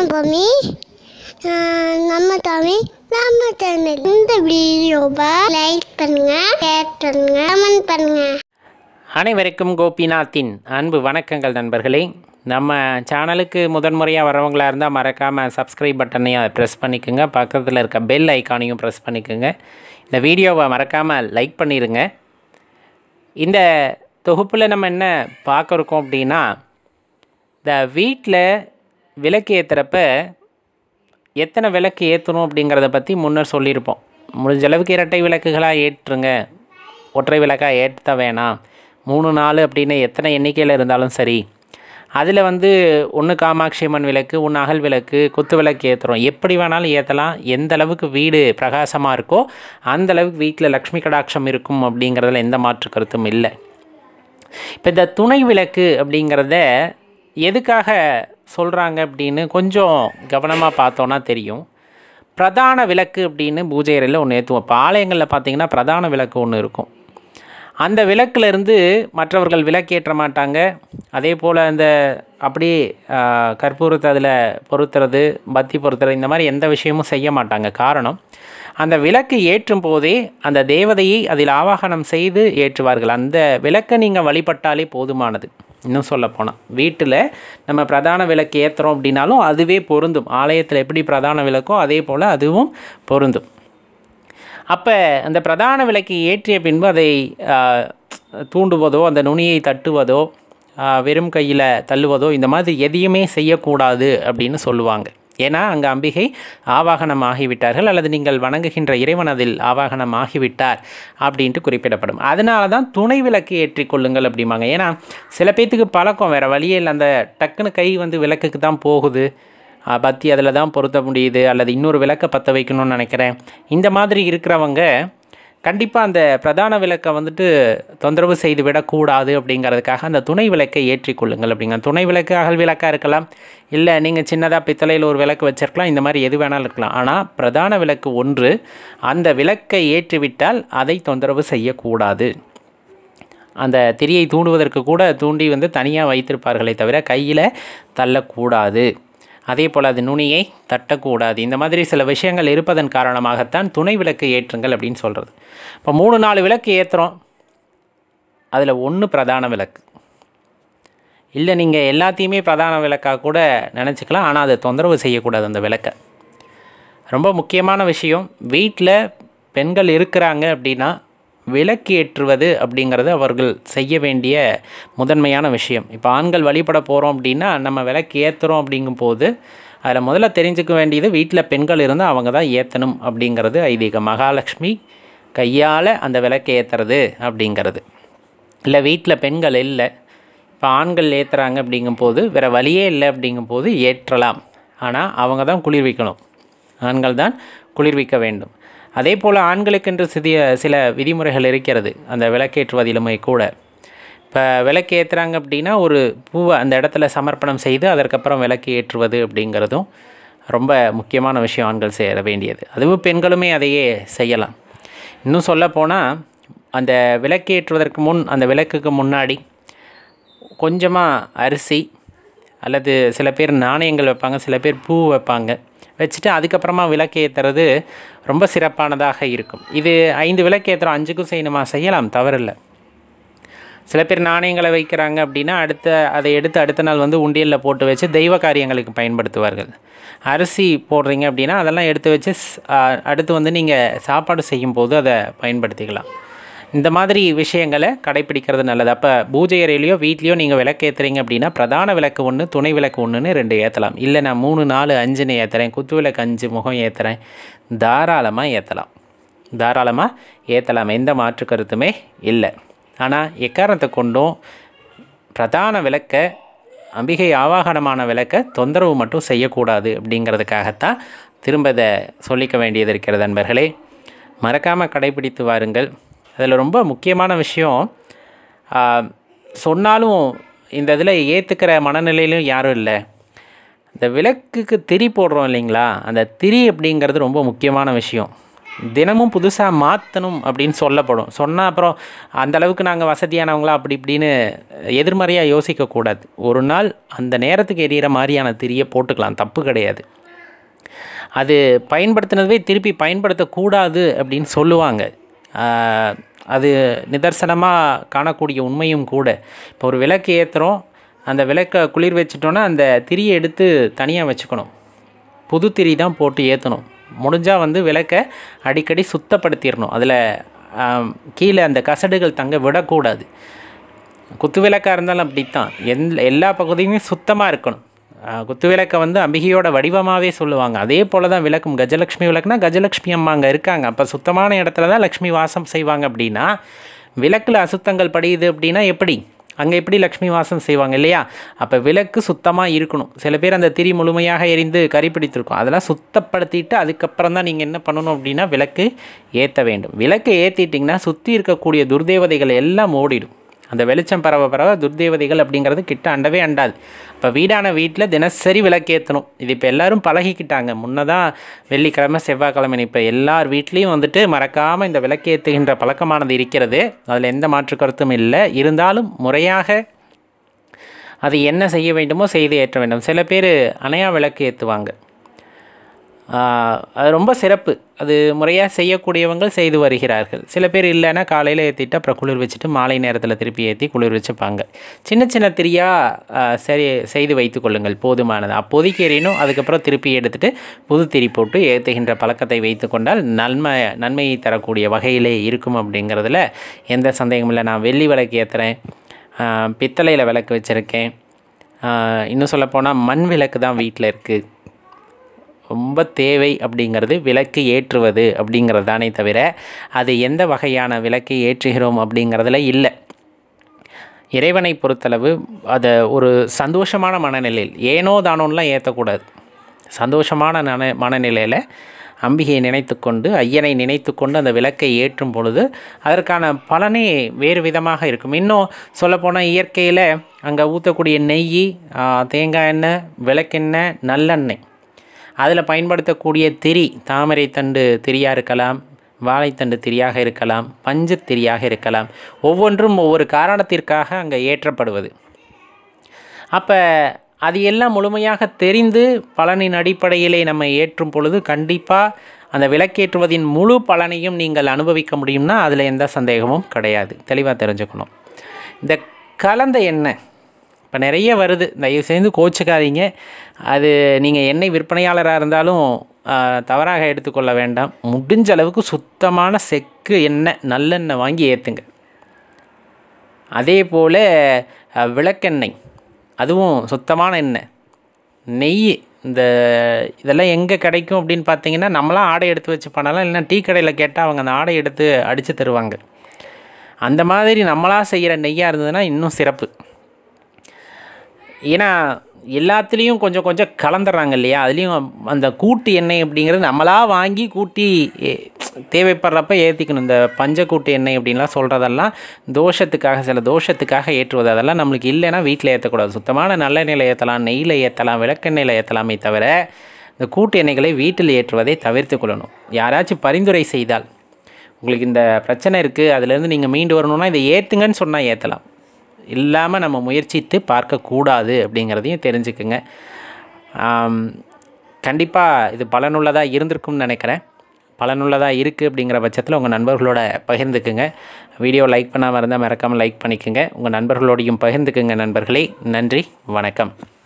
நான் பொம்மி நம்ம தமிழ் நம்ம சேனல் இந்த வீடியோவை லைக் பண்ணுங்க ஷேர் பண்ணுங்க கமெண்ட் பண்ணுங்க அனைவருக்கும் கோபிநாத்தின் அன்பு வணக்கங்கள் நண்பர்களே நம்ம சேனலுக்கு முதன்முறையாக வரவங்களா இருந்தால் மறக்காமல் சப்ஸ்கிரைப் பட்டனையும் ப்ரெஸ் பண்ணிக்கோங்க பக்கத்தில் இருக்க பெல் ஐக்கானையும் ப்ரெஸ் பண்ணிக்கோங்க இந்த வீடியோவை மறக்காமல் லைக் பண்ணிடுங்க இந்த தொகுப்பில் நம்ம என்ன பார்க்க இருக்கோம் அப்படின்னா இந்த வீட்டில் விளக்கு ஏற்றுறப்ப எத்தனை விளக்கு ஏற்றணும் அப்படிங்கிறத பற்றி முன்னர் சொல்லியிருப்போம் முடிஞ்ச அளவுக்கு இரட்டை விளக்குகளாக ஏற்றுங்க ஒற்றை விளக்காக ஏற்ற வேணாம் மூணு நாலு அப்படின்னு எத்தனை எண்ணிக்கையில் இருந்தாலும் சரி அதில் வந்து ஒன்று காமாட்சி அம்மன் விளக்கு ஒன்று அகல் விளக்கு குத்து விளக்கு ஏற்றுறோம் எப்படி வேணாலும் ஏற்றலாம் எந்த அளவுக்கு வீடு பிரகாசமாக இருக்கோ அந்த அளவுக்கு வீட்டில் லக்ஷ்மி கடாட்சம் இருக்கும் அப்படிங்கிறதுல எந்த மாற்று கருத்தும் இல்லை இப்போ இந்த துணை விளக்கு அப்படிங்கிறத எதுக்காக சொல்கிறாங்க அப்படின்னு கொஞ்சம் கவனமாக பார்த்தோன்னா தெரியும் பிரதான விளக்கு அப்படின்னு பூஜை அறையில் ஒன்று ஏற்றுவோம் இப்போ ஆலயங்களில் பார்த்தீங்கன்னா பிரதான விளக்கு ஒன்று இருக்கும் அந்த விளக்குலேருந்து மற்றவர்கள் விளக்கேற்ற மாட்டாங்க அதே போல் அந்த அப்படியே ஆஹ், கற்பூரத்தை அதில் பொருத்துறது பத்தி பொருத்துறது இந்த மாதிரி எந்த விஷயமும் செய்ய மாட்டாங்க காரணம் அந்த விளக்கு ஏற்றும் போதே அந்த தேவதையை அதில் ஆவாகனம் செய்து ஏற்றுவார்கள் அந்த விளக்கை நீங்கள் வழிபட்டாலே போதுமானது இன்னும் சொல்ல போனால் வீட்டில் நம்ம பிரதான விளக்கு ஏற்றுறோம் அப்படின்னாலும் அதுவே பொருந்தும் ஆலயத்தில் எப்படி பிரதான விளக்கோ அதே போல் அதுவும் பொருந்தும் அப்போ அந்த பிரதான விளக்கை ஏற்றிய பின்பு அதை ஆ, தூண்டுவதோ அந்த நுனியை தட்டுவதோ ஆ, வெறும் கையில் தள்ளுவதோ இந்த மாதிரி எதையுமே செய்யக்கூடாது அப்படின்னு சொல்லுவாங்க ஏன்னா அங்கே அம்பிகை ஆவாகனம் ஆகிவிட்டார்கள் அல்லது நீங்கள் வணங்குகின்ற இறைவன் அதில் ஆவாகனம் ஆகிவிட்டார் அப்படின்ட்டு குறிப்பிடப்படும் அதனால தான் துணை விளக்கு ஏற்றிக்கொள்ளுங்கள் அப்படிம்பாங்க ஏன்னா சில பேர்த்துக்கு பழக்கம் வேறு வழியே இல்லை அந்த டக்குன்னு கை வந்து விளக்குக்கு தான் போகுது ஆ, பத்தி அதில் தான் பொருத்த முடியுது அல்லது இன்னொரு விளக்கை பற்ற வைக்கணும்னு நினைக்கிறேன் இந்த மாதிரி இருக்கிறவங்க கண்டிப்பாக அந்த பிரதான விளக்கை வந்துட்டு தொந்தரவு செய்து விடக்கூடாது அப்படிங்கிறதுக்காக அந்த துணை விளக்கை ஏற்றிக்கொள்ளுங்கள் அப்படிங்க துணை விளக்கு அகல் விளக்காக இருக்கலாம் இல்லை நீங்கள் சின்னதாக பித்தளையில் ஒரு விளக்கு வச்சிருக்கலாம் இந்த மாதிரி எது வேணாலும் இருக்கலாம் ஆனால் பிரதான விளக்கு ஒன்று அந்த விளக்கை ஏற்றிவிட்டால் அதை தொந்தரவு செய்யக்கூடாது அந்த திரியை தூண்டுவதற்கு கூட தூண்டி வந்து தனியாக வைத்திருப்பார்களே தவிர கையில் தள்ளக்கூடாது அதே போல் அது நுனியை தட்டக்கூடாது இந்த மாதிரி சில விஷயங்கள் இருப்பதன் காரணமாகத்தான் துணை விளக்கு ஏற்றுங்கள் அப்படின்னு சொல்கிறது இப்போ மூணு நாலு விளக்கு ஏற்றுறோம் அதில் ஒன்று பிரதான விளக்கு இல்லை நீங்கள் எல்லாத்தையுமே பிரதான விளக்காக கூட நினச்சிக்கலாம் ஆனால் அதை தொந்தரவு செய்யக்கூடாது அந்த விளக்கை ரொம்ப முக்கியமான விஷயம் வீட்டில் பெண்கள் இருக்கிறாங்க அப்படின்னா விளக்கு ஏற்றுவது அப்படிங்கிறது அவர்கள் செய்ய வேண்டிய முதன்மையான விஷயம் இப்போ ஆண்கள் வழிபட போகிறோம் அப்படின்னா நம்ம விளக்கு ஏற்றுறோம் அப்படிங்கும்போது அதில் முதல்ல தெரிஞ்சுக்க வேண்டியது வீட்டில் பெண்கள் இருந்தால் அவங்க தான் ஏற்றணும் அப்படிங்கிறது ஐதீகம் மகாலட்சுமி கையால் அந்த விளக்கு ஏற்றுறது அப்படிங்கிறது இல்லை வீட்டில் பெண்கள் இல்லை இப்போ ஆண்கள் ஏற்றுறாங்க அப்படிங்கும்போது வேறு வழியே இல்லை அப்படிங்கும்போது ஏற்றலாம் ஆனால் அவங்க தான் குளிர்விக்கணும் ஆண்கள் தான் குளிர்விக்க வேண்டும் அதே போல் ஆண்களுக்கென்று சிறிய சில விதிமுறைகள் இருக்கிறது அந்த விளக்கேற்றுவதிலுமே கூட இப்போ விளக்கு ஏற்றுறாங்க அப்படின்னா ஒரு பூவை அந்த இடத்துல சமர்ப்பணம் செய்து அதற்கப்புறம் விளக்கு ஏற்றுவது அப்படிங்கிறதும் ரொம்ப முக்கியமான விஷயம் ஆண்கள் செய்ய வேண்டியது அதுவும் பெண்களுமே அதையே செய்யலாம் இன்னும் சொல்லப்போனால் அந்த விளக்கு ஏற்றுவதற்கு முன் அந்த விளக்குக்கு முன்னாடி கொஞ்சமாக அரிசி அல்லது சில பேர் நாணயங்கள் வைப்பாங்க சில பேர் பூ வைப்பாங்க வச்சுட்டு அதுக்கப்புறமா விளக்கு ஏற்றுறது ரொம்ப சிறப்பானதாக இருக்கும் இது ஐந்து விளக்கு ஏற்றுறோம் அஞ்சுக்கும் செய்யணுமா செய்யலாம் தவறில்லை சில பேர் நாணயங்களை வைக்கிறாங்க அப்படின்னா அடுத்த அதை எடுத்து அடுத்த நாள் வந்து உண்டியலில் போட்டு வச்சு தெய்வ காரியங்களுக்கு பயன்படுத்துவார்கள் அரிசி போடுறீங்க அப்படின்னா அதெல்லாம் எடுத்து வச்சு ஸ்- ஆ, அடுத்து வந்து நீங்கள் சாப்பாடு செய்யும்போது அதை பயன்படுத்திக்கலாம் இந்த மாதிரி விஷயங்களை கடைப்பிடிக்கிறது நல்லது அப்போ பூஜை அறையிலையோ வீட்லேயோ நீங்கள் விளக்கு ஏற்றுறீங்க அப்படின்னா பிரதான விளக்கு ஒன்று துணை விளக்கு ஒன்றுன்னு ரெண்டு ஏற்றலாம் இல்லை நான் மூணு நாலு அஞ்சுன்னு ஏற்றுறேன் குத்து விளக்கு அஞ்சு முகம் ஏற்றுறேன் தாராளமாக ஏற்றலாம் தாராளமாக ஏற்றலாம் எந்த மாற்று கருத்துமே இல்லை ஆனால் எக்காரணத்தை கொண்டும் பிரதான விளக்க அம்பிகை ஆவாகனமான விளக்க தொந்தரவு மட்டும் செய்யக்கூடாது அப்படிங்கிறதுக்காகத்தான் திரும்ப இதை சொல்லிக்க வேண்டியது இருக்கிறது நண்பர்களே மறக்காமல் கடைபிடித்து வாருங்கள் அதில் ரொம்ப முக்கியமான விஷயம் ஆ, சொன்னாலும் இந்த இதில் ஏற்றுக்கிற மனநிலையிலும் யாரும் இல்லை இந்த விளக்குக்கு திரி போடுறோம் இல்லைங்களா அந்த திரி அப்படிங்கிறது ரொம்ப முக்கியமான விஷயம் தினமும் புதுசாக மாற்றணும் அப்படின்னு சொல்லப்படும் சொன்னால் அப்புறம் அந்த அளவுக்கு நாங்கள் வசதியானவங்களா அப்படி இப்படின்னு எதிர்மறையாக யோசிக்கக்கூடாது ஒரு நாள் அந்த நேரத்துக்கு எரியிற மாதிரியான திரியை போட்டுக்கலாம் தப்பு கிடையாது அது பயன்படுத்தினதுவே திருப்பி பயன்படுத்தக்கூடாது அப்படின்னு சொல்லுவாங்க ஆஹ், அது நிதர்சனமாக காணக்கூடிய உண்மையும் கூட இப்போ ஒரு விளக்கு ஏற்றுறோம் அந்த விளக்கை குளிர் வச்சிட்டோன்னா அந்த திரியை எடுத்து தனியாக வச்சுக்கணும் புது திரி தான் போட்டு ஏற்றணும் முடிஞ்சால் வந்து விளக்கை அடிக்கடி சுத்தப்படுத்திடணும் அதில் கீழே அந்த கசடுகள் தங்க விடக்கூடாது குத்து விளக்காக இருந்தாலும் அப்படித்தான் எந்த எல்லா பகுதியுமே சுத்தமாக இருக்கணும் ஆஹ் குத்து விளக்கை வந்து அம்பிகையோட வடிவமாகவே சொல்லுவாங்க அதே போல் தான் விளக்கும் கஜலக்ஷ்மி விளக்குனா கஜலக்ஷ்மி அம்மா அங்கே இருக்காங்க அப்போ சுத்தமான இடத்துல தான் லக்ஷ்மி வாசம் செய்வாங்க அப்படின்னா விளக்கில் அசுத்தங்கள் படியுது அப்படின்னா எப்படி அங்கே எப்படி லக்ஷ்மி வாசம் செய்வாங்க இல்லையா அப்போ விளக்கு சுத்தமாக இருக்கணும் சில பேர் அந்த திரி முழுமையாக எரிந்து கறி பிடித்திருக்கும் அதெல்லாம் சுத்தப்படுத்திட்டு அதுக்கப்புறம் தான் நீங்கள் என்ன பண்ணணும் அப்படின்னா விளக்கு ஏற்ற வேண்டும் விளக்கு ஏற்றிட்டிங்கன்னா சுற்றி இருக்கக்கூடிய துர்தேவதைகள் எல்லாம் ஓடிடும் அந்த வெளிச்சம் பரவ பரவ துர்தேவதைகள் அப்படிங்கிறது கிட்ட அண்டவே அண்டாது இப்போ வீடான வீட்டில் தினசரி விளக்கேற்றணும் இது இப்போ எல்லாரும் பழகிக்கிட்டாங்க முன்னதான் வெள்ளிக்கிழமை செவ்வாய்க்கிழமை இப்போ எல்லார் வீட்லேயும் வந்துட்டு மறக்காமல் இந்த விளக்கேற்றுகின்ற பழக்கமானது இருக்கிறது அதில் எந்த மாற்று கருத்தும் இல்லை இருந்தாலும் முறையாக அது என்ன செய்ய வேண்டுமோ செய்து ஏற்ற வேண்டும் சில பேர் அணையா விளக்கு ஏற்றுவாங்க ஆஹ் அது ரொம்ப சிறப்பு அது முறையாக செய்யக்கூடியவங்க செய்து வருகிறார்கள் சில பேர் இல்லைன்னா காலையில் ஏற்றிட்டு அப்புறம் குளிர் வச்சுட்டு மாலை நேரத்தில் திருப்பி ஏற்றி குளிர் வச்சுப்பாங்க சின்ன சின்ன திரியாக சரி செய்து வைத்து கொள்ளுங்கள் போதுமானது அப்போதைக்கு எறியணும் அதுக்கப்புறம் திருப்பி எடுத்துட்டு புது திரி போட்டு ஏற்றுகின்ற பழக்கத்தை வைத்து கொண்டால் நன்மை நன்மையை தரக்கூடிய வகையிலே இருக்கும் அப்படிங்கிறதுல எந்த சந்தேகமும் இல்லை நான் வெள்ளி விளக்கு ஏற்றுறேன் பித்தளையில் விளக்கு வச்சுருக்கேன் இன்னும் சொல்லப்போனால் மண் விளக்கு தான் வீட்டில் இருக்குது ரொம்ப தேவை அப்படிங்கிறது விளக்கு ஏற்றுவது அப்படிங்கிறது தானே தவிர அது எந்த வகையான விளக்கை ஏற்றுகிறோம் அப்படிங்கிறதுல இல்லை இறைவனை பொறுத்தளவு அதை ஒரு சந்தோஷமான மனநிலையில் ஏனோ தானோன்னுலாம் ஏற்றக்கூடாது சந்தோஷமான மன மனநிலையில் அம்பிகையை நினைத்துக்கொண்டு ஐயனை நினைத்துக்கொண்டு அந்த விளக்கை ஏற்றும் பொழுது அதற்கான பலனே வேறு விதமாக இருக்கும் இன்னும் சொல்லப்போனால் இயற்கையில் அங்கே ஊற்றக்கூடிய நெய் ஆ, தேங்காய் எண்ணெய் விளக்கெண்ணெய் நல்லெண்ணெய் அதில் பயன்படுத்தக்கூடிய திரி தாமரை தண்டு திரியாக இருக்கலாம் வாழைத்தண்டு திரியாக இருக்கலாம் பஞ்சு திரியாக இருக்கலாம் ஒவ்வொன்றும் ஒவ்வொரு காரணத்திற்காக அங்கே ஏற்றப்படுவது அப்போ அது எல்லாம் முழுமையாக தெரிந்து பலனின் அடிப்படையிலே நம்ம ஏற்றும் பொழுது கண்டிப்பாக அந்த விளக்கேற்றுவதின் முழு பலனையும் நீங்கள் அனுபவிக்க முடியும்னா அதில் எந்த சந்தேகமும் கிடையாது தெளிவாக தெரிஞ்சுக்கணும் இந்த கலந்த எண்ணெய் இப்போ நிறைய வருது தயவு செய்து கோச்சுக்காதீங்க அது நீங்கள் எண்ணெய் விற்பனையாளராக இருந்தாலும் ஆஹ், தவறாக எடுத்துக்கொள்ள வேண்டாம் முடிஞ்ச அளவுக்கு சுத்தமான செக்கு எண்ணெய் நல்லெண்ணெய் வாங்கி ஏற்றுங்க அதே போல் அஹ், விளக்கெண்ணெய் அதுவும் சுத்தமான எண்ணெய் நெய் இந்த இதெல்லாம் எங்கே கிடைக்கும் அப்படின்னு பார்த்தீங்கன்னா நம்மளாம் ஆடை எடுத்து வச்சு பண்ணலாம் இல்லைன்னா டீ கடையில் கேட்டால் அவங்க அந்த ஆடை எடுத்து அடித்து தருவாங்க அந்த மாதிரி நம்மளாக செய்கிற நெய்யாக இருந்ததுன்னா இன்னும் சிறப்பு ஏன்னா எல்லாத்துலேயும் கொஞ்சம் கொஞ்சம் கலந்துடுறாங்க இல்லையா அதுலேயும் அந்த கூட்டு எண்ணெய் அப்படிங்கிறது நம்மளாக வாங்கி கூட்டி எ, தேவைப்படுறப்ப ஏற்றிக்கணும் இந்த பஞ்சக்கூட்டு எண்ணெய் அப்படின்லாம் சொல்கிறதெல்லாம் தோஷத்துக்காக சில தோஷத்துக்காக ஏற்றுவது அதெல்லாம் நம்மளுக்கு இல்லைன்னா வீட்டில் ஏற்றக்கூடாது சுத்தமான நல்லெண்ணெயில் ஏற்றலாம் நெய்யில் ஏற்றலாம் விளக்கெண்ணெயில் ஏற்றலாமே தவிர இந்த கூட்டு எண்ணெய்களை வீட்டில் ஏற்றுவதை தவிர்த்து கொள்ளணும் யாராச்சும் பரிந்துரை செய்தால் உங்களுக்கு இந்த பிரச்சனை இருக்குது அதுலேருந்து நீங்கள் மீண்டு வரணும்னா இதை ஏற்றுங்கன்னு சொன்னால் ஏற்றலாம் இல்லாமல் நம்ம முயற்சித்து பார்க்கக்கூடாது அப்படிங்கிறதையும் தெரிஞ்சுக்குங்க கண்டிப்பாக இது பலனுள்ளதாக இருந்திருக்கும்னு நினைக்கிறேன் பலனுள்ளதாக இருக்குது அப்படிங்கிற பட்சத்தில் உங்கள் நண்பர்களோட பகிர்ந்துக்குங்க வீடியோ லைக் பண்ணாமல் இருந்தால் மறக்காமல் லைக் பண்ணிக்கோங்க உங்கள் நண்பர்களோடையும் பகிர்ந்துக்குங்க நண்பர்களே நன்றி வணக்கம்